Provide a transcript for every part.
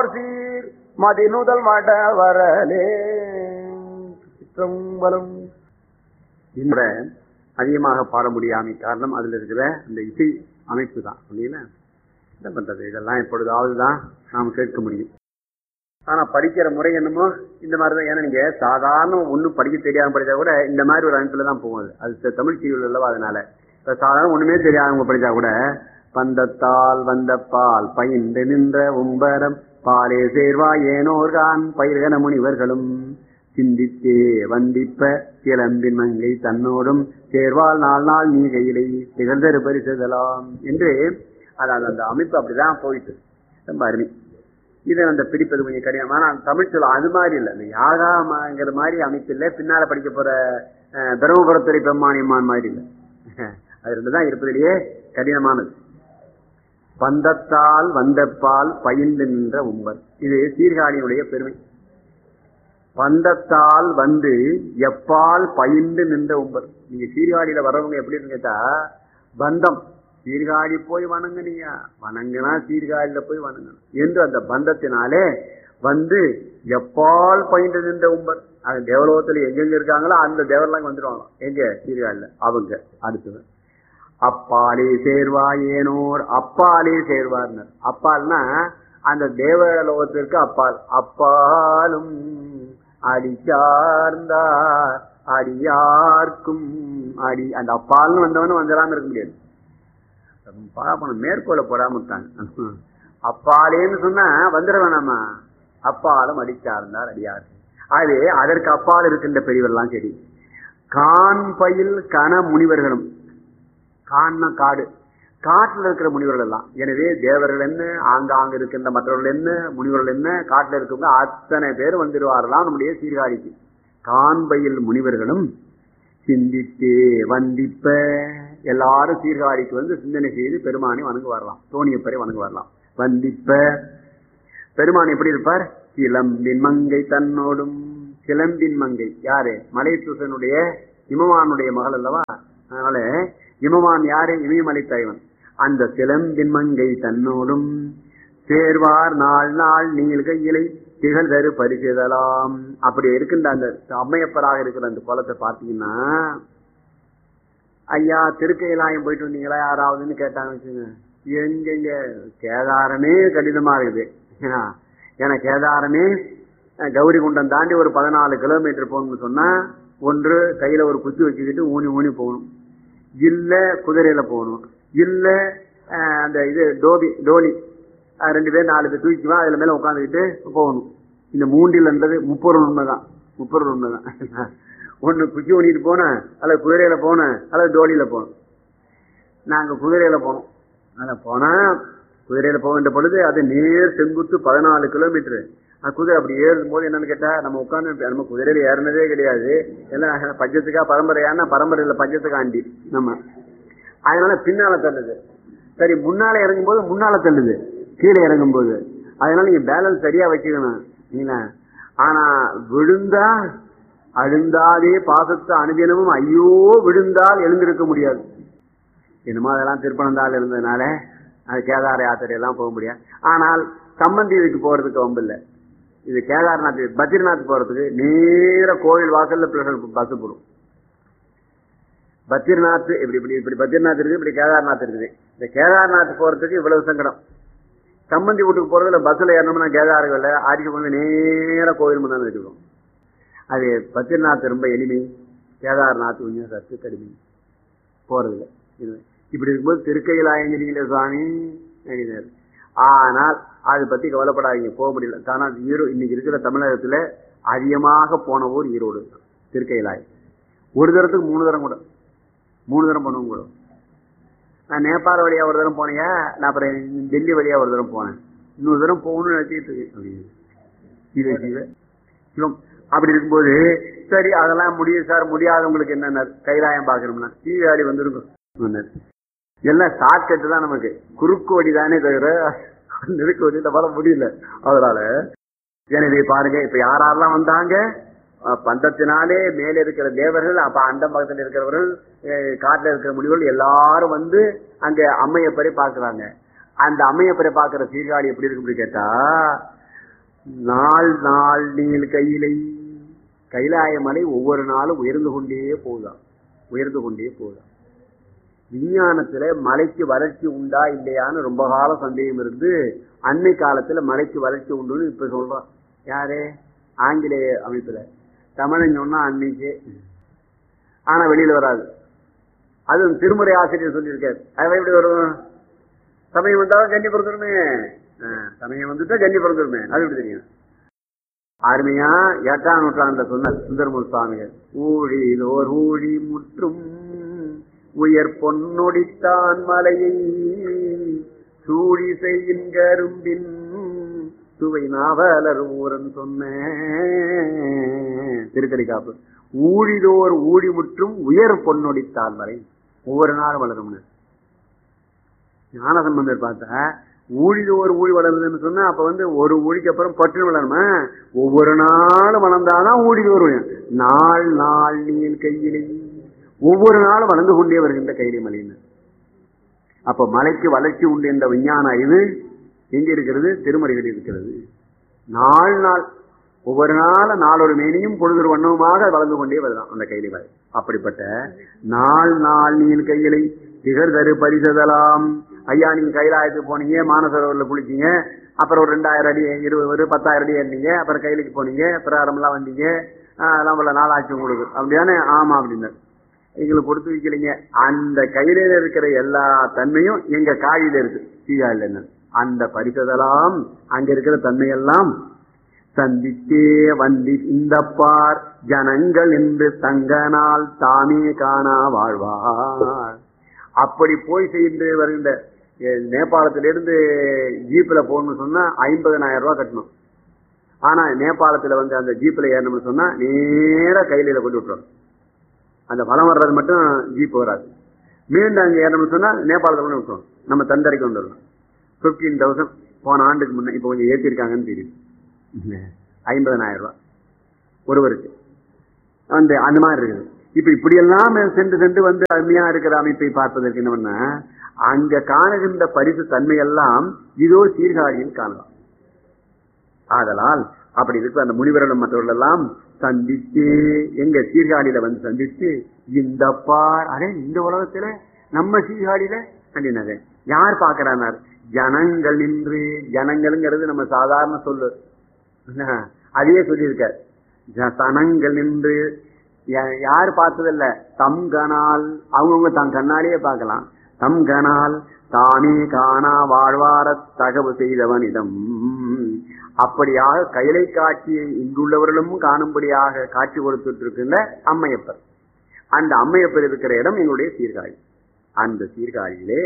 சீர் மதிநுதல் மட வரலே சிற்றம்பலம் இந்த அதிகமாக பாட முடியாமை காரணம் அதுல இருக்கிற அந்த இசை அமைப்பு தான் இல்லைங்களா என்ன பண்றது இதெல்லாம் எப்பொழுதாவது தான் நாம் கேட்க முடியும் ஆனா படிக்கிற முறை என்னமோ இந்த மாதிரி தான் ஏன்னா நீங்க சாதாரண ஒண்ணும் படிக்க தெரியாம படிச்சா கூட இந்த மாதிரி ஒரு அமைப்புல தான் போகும் அது. அது த- தமிழ் செய்யுள் அல்லவா அதனால இப்ப சாதாரண ஒண்ணுமே தெரியாதவங்க படிச்சா கூட பந்தத்தால் வந்த பால் பயின்று நின்ற உம்பரம் பாலே சேர்வா ஏனோர்கான் பயிர்கன முனிவர்களும் சிந்தித்தே வந்திப்ப கிளம்பின் மங்கை தன்னோடும் சேர்வால் நாள் நாள் நீகையிலை திகழ்ந்தரு பரிசுதலாம் என்று அதாவது அந்த அமைப்பு அப்படிதான் போயிட்டு ரொம்ப அருமை இதை அந்த பிடிப்பது கொஞ்சம் கடினம் ஆனா தமிழ் சொல்ல அது மாதிரி இல்லை இந்த யாகாங்கிற மாதிரி அமைப்பு இல்லை பின்னால படிக்க போற அஹ், பிரம்மபுரத்துறை பெம்மானியம்மான் மாதிரி இல்லை அது ரெண்டு தான் இருப்பதிலேயே கடினமானது பந்தத்தால் வந்த பால் பயின்று நின்ற உம்பர் இது சீர்காழியுடைய பெருமை பந்தத்தால் வந்து எப்பால் பயின்று நின்ற உம்பர் நீங்க சீர்காழியில வர்றவங்க எப்படி இருக்குன்னு கேட்டா பந்தம் சீர்காழி போய் வணங்குனீங்க வணங்குனா சீர்காழியில போய் வணங்கணும் என்று அந்த பந்தத்தினாலே வந்து எப்பால் பயின்று நின்ற உம்பர் அது தேவலோகத்துல எங்கெங்க இருக்காங்களோ அந்த தேவரெல்லாம் வந்துடுவாங்க எங்க சீர்காழியில அவங்க அடுத்தது அப்பாலே சேர்வாய் ஏனோர் அப்பாலே சேர்வார்னர் அப்பால்னா அந்த தேவலோகத்திற்கு அப்பால் அப்பாலும் அடி சார்ந்தார் அடியார்க்கும் அடி அந்த அப்பால்னு வந்தவனும் வந்துடாம இருக்க முடியாது பாப்பணும் மேற்கோளை போடாம இருக்காங்க அப்பாலேன்னு சொன்னா வந்துட வேணாமா அப்பாலும் அடிச்சார்ந்தார் அடியார் ஆகவே அதற்கு அப்பால் இருக்கின்ற பெரியவர்லாம் சரி கான் பயில் கன முனிவர்களும் கான்னா காடு காட்டுல இருக்கிற முனிவர்கள் எல்லாம் எனவே தேவர்கள் என்ன ஆங்காங்க இருக்கின்ற மற்றவர்கள் என்ன முனிவர்கள் என்ன காட்டுல இருக்கவங்க அத்தனை பேர் வந்துடுவார்களாம் நம்முடைய சீர்காழிக்கு காண்பையில் முனிவர்களும் சிந்தித்தே வந்திப்ப எல்லாரும் சீர்காழிக்கு வந்து சிந்தனை செய்து பெருமானை வணங்கு வரலாம் தோணியப்பரை வணங்கு வரலாம் வந்திப்ப பெருமான் எப்படி இருப்பார் சிலம்பின் மங்கை தன்னோடும் சிலம்பின் மங்கை யாரு மலைசூசனுடைய இமவானுடைய மகள் அல்லவா அதனால இமவான் யாரு இமயமலை தலைவன் அந்த சிலம்பின் மங்கை தன்னோடும் சேர்வார் நாள் நாள் நீள்க இலை திகழ் தரு பரிசுதலாம் அப்படி இருக்கின்ற அந்த அம்மையப்பராக இருக்கிற அந்த குளத்தை பார்த்தீங்கன்னா ஐயா திருக்கையிலாயம் போயிட்டு வந்தீங்களா யாராவதுன்னு கேட்டாங்க வச்சுங்க எங்கெங்க கேதாரமே கடினமா இருக்குது ஏன்னா, ஏன்னா கேதாரமே அஹ், கௌரி குண்டம் தாண்டி ஒரு பதினாலு கிலோமீட்டர் போகணும்னு சொன்னா ஒன்று கையில ஒரு குச்சி வச்சுக்கிட்டு ஊனி ஊனி போகணும் இல்ல குதிரையில போகணும் இல்ல அஹ், அந்த இது டோபி டோலி அஹ், ரெண்டு பேர் நாலு பேர் தூக்கிக்குவா அதுல மேல உட்காந்துக்கிட்டு போகணும் இந்த மூண்டில்ன்றது முப்பொருள் உண்மைதான் முப்பொருள் உண்மைதான் ஒண்ணு குச்சி ஊனிட்டு போனேன் அல்லது குதிரையில போனேன் அல்லது டோலியில போனோம் நாங்க குதிரையில போனோம் அத போனா குதிரையில போகின்ற பொழுது அது நேர் செங்குத்து பதினாலு கிலோமீட்டர் அது குதிரை அப்படி ஏறும் போது என்னன்னு கேட்டா நம்ம உட்கார்ந்து நம்ம குதிரையில ஏறினதே கிடையாது எல்லாம் பஞ்சத்துக்கா பரம்பரையான பரம்பரையில பஞ்சத்துக்காண்டி நம்ம அதனால பின்னால தள்ளுது சரி முன்னால இறங்கும் போது முன்னால தள்ளுது கீழே இறங்கும் போது அதனால நீங்க பேலன்ஸ் சரியா வச்சுக்கணும் நீங்களா ஆனா விழுந்தா அழுந்தாதே பாசத்தை அனுதினமும் ஐயோ விழுந்தால் எழுந்திருக்க முடியாது என்னமோ அதெல்லாம் திருப்பனந்தாள் இருந்ததுனால அது கேதார யாத்திரை எல்லாம் போக முடியாது ஆனால் சம்பந்தி இதுக்கு போறதுக்கு வம்பு இல்லை இது கேதார்நாத் பத்ரிநாத் போறதுக்கு நேர கோவில் வாசல்ல பஸ் போடும் பத்ரிநாத் இப்படி இப்படி இப்படி பத்ரிநாத் இருக்குது இப்படி கேதார்நாத் இருக்குது இந்த கேதார்நாத் போறதுக்கு இவ்வளவு சங்கடம் சம்பந்தி வீட்டுக்கு போறதுல பஸ்ல ஏறணும்னா கேதார்கள் ஆடிக்கு வந்து நேர கோவில் முன்னாடி வச்சுக்கணும் அது பத்ரிநாத் ரொம்ப எளிமை கேதார்நாத் கொஞ்சம் சத்து கடுமை போறதில்ல இது இப்படி இருக்கும்போது திருக்கையிலாயங்கிரியில சுவாமி அப்படின்னாரு. ஆனால் அதை பத்தி கவலைப்படாதீங்க போக முடியல தானா ஈரோ இன்னைக்கு இருக்கிற தமிழகத்துல அதிகமாக போன ஊர் ஈரோடு தான். திருக்கையிலாயம் ஒரு தரத்துக்கு மூணு தரம் கூட மூணு தரம் பண்ணுவோம் கூட நான் நேபாள வழியா ஒரு தரம் போனேங்க நான் அப்புறம் டெல்லி வழியா ஒரு தரம் போனேன் இன்னொரு தரம் போகணும்னு நினைச்சிட்டு இருக்கேன் சிவ சிவ சிவம் அப்படி இருக்கும்போது சரி அதெல்லாம் முடியும் சார் முடியாதவங்களுக்கு என்னென்ன கைலாயம் பாக்கணும்னா சீவாடி வந்துருக்கும் சொன்னார். எல்லாம் ஷார்ட்கட் தான் நமக்கு குறுக்கு வழி தானே தவிர நெருக்கு வழியில வர முடியல அதனால எனவே பாருங்க இப்ப யாரெல்லாம் வந்தாங்க அஹ், பந்தத்தினாலே மேலே இருக்கிற தேவர்கள் அப்ப அந்த பக்கத்தில் இருக்கிறவர்கள் அஹ், காட்டுல இருக்கிற முடிவுகள் எல்லாரும் வந்து அங்க அம்மையப்பரை பார்க்கறாங்க அந்த அம்மையப்பரை பார்க்கிற சீர்காழி எப்படி இருக்கு அப்படி கேட்டா நாள் நாள் நீள் கையிலை கைலாய மலை ஒவ்வொரு நாளும் உயர்ந்து கொண்டே போகுதாம் உயர்ந்து கொண்டே போகுதாம் விஞ்ஞானத்துல மலைக்கு வறட்சி உண்டா இல்லையான்னு ரொம்ப கால சந்தேகம் இருந்து அன்னை காலத்துல மலைக்கு வறட்சி உண்டுன்னு இப்ப சொல்றான் யாரு ஆங்கிலேய அமைப்புல தமிழன் சொன்னா அன்னைக்கு ஆனா வெளியில வராது அது திருமுறை ஆசிரியர் சொல்லியிருக்காரு அதெல்லாம் எப்படி வரும் சமயம் வந்தா கன்னி பிறந்துருமே சமயம் வந்துட்டா கன்னி பிறந்துருமே அது எப்படி தெரியும் அருமையா எட்டாம் நூற்றாண்டுல சொன்ன சுந்தரமூர் சுவாமிகள் ஊழிலோர் ஊழி முற்றும் உயர் பொன்னொடித்தான் மலையை சூழி செய்யின் கரும்பின் சுவை நாவலர் ஊரன் சொன்ன திருக்கடி காப்பு ஊழிதோர் ஊழி முற்றும் உயர் பொன்னொடித்தான் மலை ஒவ்வொரு நாளும் வளரும்னு ஞானசம்பந்தர் பார்த்தா ஊழிதோர் ஊழி வளருதுன்னு சொன்னா அப்ப வந்து ஒரு ஊழிக்கு அப்புறம் பற்று வளருமா ஒவ்வொரு நாளும் வளர்ந்தாதான் ஊழிதோர் ஊழி நாள் நாள் நீள் கையிலே ஒவ்வொரு நாளும் வளர்ந்து கொண்டே வருகின்ற கையிலே மலைன்னு அப்ப மலைக்கு வளர்ச்சி உண்டு என்ற விஞ்ஞான அறிவு எங்க இருக்கிறது திருமறைகள் இருக்கிறது நாள் நாள் ஒவ்வொரு நாளும் நாளொரு மேனியும் பொழுது வண்ணவுமாக வளர்ந்து கொண்டே வருதான் அந்த கையிலே மலை அப்படிப்பட்ட நாள் நாள் நீள் கையிலை திகழ் தரு பரிசதலாம் ஐயா நீங்க கைலாயத்துக்கு போனீங்க மானசரோவரில் குளிச்சீங்க அப்புறம் ஒரு ரெண்டாயிரம் அடி இருபது ஒரு பத்தாயிரம் அடி ஏறினீங்க அப்புறம் கையிலுக்கு போனீங்க பிரகாரம்லாம் வந்தீங்க அதெல்லாம் உள்ள நாளாச்சு உங்களுக்கு அப்படியானே ஆமா அப்படின்னாரு எங்களுக்கு கொடுத்து வைக்கலைங்க அந்த கையில இருக்கிற எல்லா தன்மையும் எங்க காயில இருக்கு சீகாயில என்ன அந்த பரிசதெல்லாம் அங்க இருக்கிற தன்மையெல்லாம் சந்தித்தே வந்தி இந்த பார் ஜனங்கள் என்று தங்கனால் தாமே காணா வாழ்வார் அப்படி போய் செய்து வருகின்ற நேபாளத்திலிருந்து ஜீப்ல போகணும்னு சொன்னா ஐம்பதனாயிரம் ரூபாய் கட்டணும் ஆனா நேபாளத்துல வந்து அந்த ஜீப்ல ஏறணும்னு சொன்னா நேர கையில கொண்டு விட்டுரும் அந்த வளம் வர்றது மட்டும் ஜீப் வராது மீண்டும் அங்க ஏறணும்னு சொன்னா நேபாளத்துல கொண்டு விட்டுரும் நம்ம தந்தரைக்கு கொண்டு வரணும் பிப்டீன் தௌசண்ட் போன ஆண்டுக்கு முன்ன இப்போ கொஞ்சம் ஏற்றிருக்காங்கன்னு தெரியுது ஐம்பதனாயிரம் ரூபாய் ஒருவருக்கு அந்த அந்த மாதிரி இருக்குது இப்ப இப்படியெல்லாம் சென்று சென்று வந்து அருமையா இருக்கிற அமைப்பை பார்ப்பதற்கு என்னவென்னா அங்க காணுகின்ற பரிசு தன்மையெல்லாம் இதோ சீர்காழியில் காணலாம் ஆதலால் அப்படி இருக்கிற அந்த முனிவர்களும் மற்றவர்கள் எல்லாம் சந்தித்து எங்க சீர்காழியில வந்து சந்தித்து இந்த பார் அடே இந்த உலகத்துல நம்ம சீர்காழியில அப்படின்னாரு யார் பாக்குறானார் ஜனங்கள் நின்று ஜனங்கள்ங்கிறது நம்ம சாதாரண சொல்லு அதையே சொல்லியிருக்கார் சனங்கள் நின்று யார் பார்த்ததில்ல தம் கனால் அவங்கவுங்க தம் கண்ணாலேயே பார்க்கலாம் தம் கனால் தானே காணா வாழ்வார தகவு செய்தவனிடம் அப்படியாக கைலை காட்சியை இங்குள்ளவர்களும் காணும்படியாக காட்சி கொடுத்துட்டு இருக்கின்ற அம்மையப்பர் அந்த அம்மையப்பர் இருக்கிற இடம் எங்களுடைய சீர்காழி அந்த சீர்காழியிலே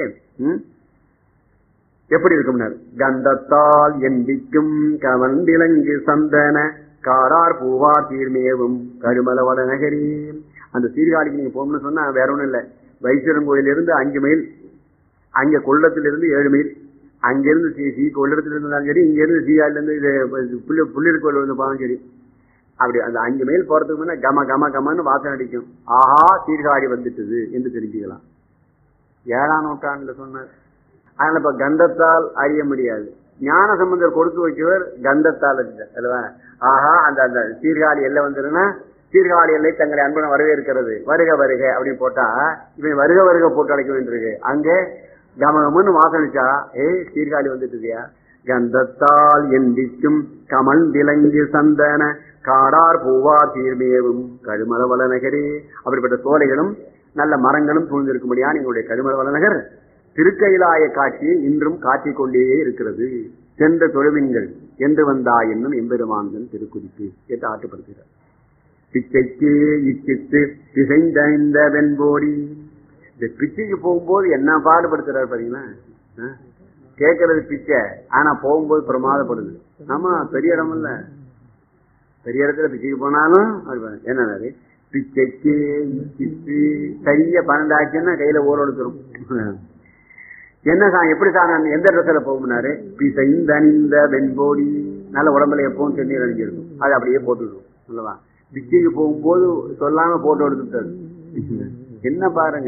எப்படி இருக்கும் கந்தத்தால் எந்திக்கும் கவண்டிலங்கு சந்தன காரார் பூவார் தீர்மேவும் கருமலவட நகரி அந்த சீர்காழிக்கு நீங்க போகணும்னு சொன்னா வேற ஒண்ணும் இல்ல வைத்தியரன் கோயிலிருந்து அஞ்சு மைல் அங்க கொள்ளத்திலிருந்து ஏழு மைல் அங்கிருந்து சி சி கொள்ளிடத்துல இருந்தாலும் சரி இங்க இருந்து சீகாலில இருந்து இது புள்ளி புள்ளியர் கோயில் வந்து போனாலும் சரி அப்படி அந்த அஞ்சு மைல் போறதுக்கு முன்ன கம கம கமன்னு வாசனை அடிக்கும் ஆஹா சீர்காழி வந்துட்டது என்று தெரிஞ்சுக்கலாம் ஏழாம் நூற்றாண்டுல சொன்னார் அதனால இப்ப கந்தத்தால் அறிய முடியாது ஞான சம்பந்தர் கொடுத்து வைக்கவர் கந்தத்தால் அல்லவா ஆஹா அந்த அந்த சீர்காழி எல்லை வந்துருன்னா சீர்காழி எல்லை தங்களை அன்புடன் வரவேற்கிறது வருக வருக அப்படின்னு போட்டா இவன் வருக வருக போட்டு அழைக்க வேண்டியிருக்கு அங்கே கமகமன்னு வாசனிச்சா ஏய் சீர்காழி வந்துட்டுதியா கந்தத்தால் எந்திக்கும் கமல் விலங்கு சந்தன காடார் பூவார் தீர்மேவும் கழுமலவள நகரே அப்படிப்பட்ட சோலைகளும் நல்ல மரங்களும் சூழ்ந்திருக்கும்படியான எங்களுடைய கழுமலவள நகர் திருக்கைலாய காட்சியை இன்றும் காட்டிக் கொண்டே இருக்கிறது சென்ற தொழுவின்கள் என்று வந்தா என்னும் எம்பெருமான்கள் திருக்குறிப்பு என்று ஆட்டுப்படுகிறார் பிச்சைக்கு இச்சித்து திசைந்த வெண்போடி இந்த பிச்சைக்கு போகும்போது என்ன பாடுபடுத்துறாரு பாத்தீங்களா கேட்கறது பிச்சை ஆனா போகும்போது பிரமாதப்படுது ஆமா பெரிய இடம் இல்ல பெரிய இடத்துல பிச்சைக்கு போனாலும் என்ன பிச்சைக்கு இச்சித்து கைய பன்னெண்டாச்சுன்னா கையில ஓர் எடுத்துரும் என்ன சார் எப்படி சார் நான் எந்த ட்ரெஸ்ல போகும்னாரு பிசைந்தணிந்த வெண்போடி நல்ல உடம்புல எப்பவும் தண்ணீர் அணிஞ்சிருக்கும் அது அப்படியே போட்டுருக்கும் அல்லவா பிச்சைக்கு போகும்போது சொல்லாம போட்டோ எடுத்துட்டாரு என்ன பாருங்க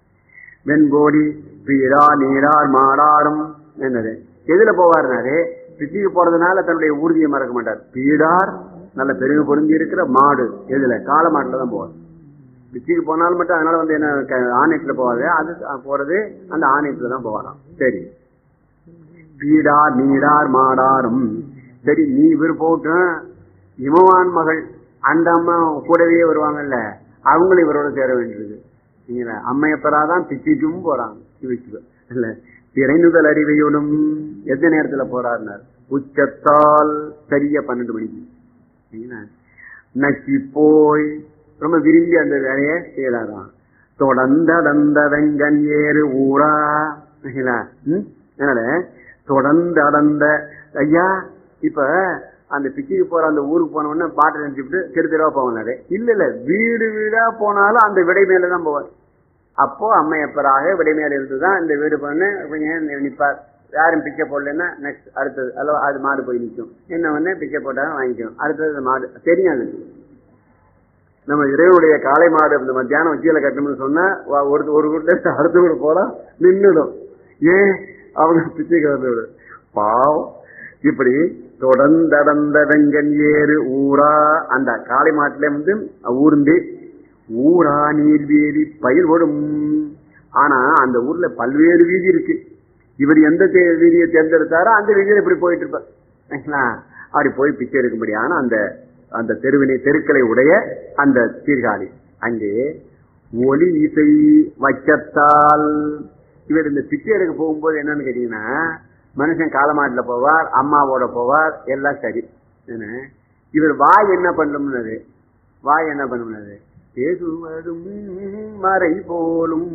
வெண்போடி பீரா நீரார் மாடாரும் என்னது எதுல போவாருனாரு பிச்சுக்கு போறதுனால தன்னுடைய ஊர்தியை மறக்க மாட்டார் பீடார் நல்ல பெருகு பொருந்தி இருக்கிற மாடு எதுல காளை மாட்டுல தான் போவார் பிச்சுக்கு போனாலும் மட்டும் அதனால வந்து என்ன க- ஆணையத்துல போவாது அது போறது அந்த ஆணையத்துல தான் போவாராம் சரி பீடார் நீடார் மாடாரும் சரி நீ இவர் போட்டும் இமவான் மகள் அந்த அம்மா கூடவே வருவாங்கல்ல அவங்களும் இவரோட சேர வேண்டியது நீங்க அம்மையப்பராதான் பிச்சுட்டும் போறாங்க சிவிச்சு இல்ல திரைநுதல் அறிவையோடும் எந்த நேரத்துல போறாருனார் உச்சத்தால் சரியா பன்னெண்டு மணிக்கு சரிங்களா? நக்கி போய் ரொம்ப விரும்பி அந்த வேலையை செய்யறாராம் தொடர்ந்தடந்த வெங்கன் ஏறு ஊரா சரிங்களா? ம்? அதனால தொடர்ந்து அடர்ந்த ஐயா இப்ப அந்த பிச்சுக்கு போற அந்த ஊருக்கு போன உடனே பாட்டு நினைச்சுட்டு தெரு தெருவா போவாரு இல்ல இல்ல வீடு வீடா போனாலும் அந்த விடை மேலதான் போவார் அப்போ அம்மையப்பராக விடை மேல இருந்துதான் இந்த வீடு பண்ணு கொஞ்சம் நிப்பார் யாரும் பிச்சை போடலன்னா நெக்ஸ்ட் அடுத்தது அல்ல அது மாடு போய் நிற்கும் என்ன ஒண்ணு பிச்சை போட்டாலும் வாங்கிக்கும் அடுத்தது மாடு தெரியும் அது நம்ம இறைவனுடைய காளை மாடு இந்த மத்தியானம் உச்சியில கட்டணும்னு சொன்னா வா- ஒரு ஒரு வீட்டுல அடுத்த வீடு போனா நின்றுடும் ஏன் அவங்க பிச்சைக்கு வந்து பாவம் இப்படி தொடர்ந்தடந்த வெங்கன் ஏறு ஊரா அந்த காளை மாட்டுல வந்து ஊர்ந்து ஊரா நீர்வேலி பயிர்படும் ஆனா அந்த ஊர்ல பல்வேறு வீதி இருக்கு இவர் எந்த தே- வீதியை தேர்ந்தெடுத்தாரோ அந்த வீதியில இப்படி போயிட்டு இருப்பார் சரிங்களா? அப்படி போய் பிச்சை எடுக்கும்படியான அந்த அந்த தெருவினை தெருக்களை உடைய அந்த சீர்காழி அங்கே ஒலி இசை வைக்கத்தால் இவர் இந்த பிச்சை எடுக்க போகும்போது என்னன்னு கேட்டீங்கன்னா மனுஷன் காலமாட்டுல போவார் அம்மாவோட போவார் எல்லாம் சரி என்ன இவர் வாய் என்ன பண்ணும்னது வாய் என்ன பண்ணும்னது பேசுவதும் மறை போலும்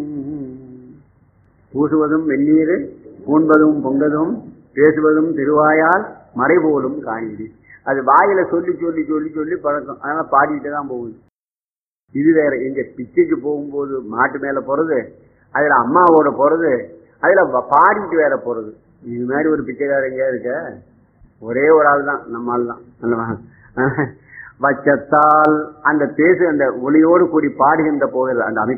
பூசுவதும் வெந்நீர் பூண்பதும் பொங்கதும் பேசுவதும் திருவாயால் மறை போலும் காணிது அது வாயில சொல்லி சொல்லி சொல்லி சொல்லி பழக்கம் அதனால பாடிட்டு தான் போகுது இது வேற எங்க பிச்சைக்கு போகும்போது மாட்டு மேல போறது அதுல அம்மாவோட போறது அதுல வ- பாடிட்டு வேற போறது இது மாதிரி ஒரு பிச்சைக்காரங்க எங்கேயா இருக்க ஒரே ஒரு ஆள் தான் நம்ம ஆள் தான் அல்லவா? வச்சத்தால் அந்த பேசு அந்த ஒளியோடு கூடி பாடுகின்ற போகிறது அந்த அமைப்பு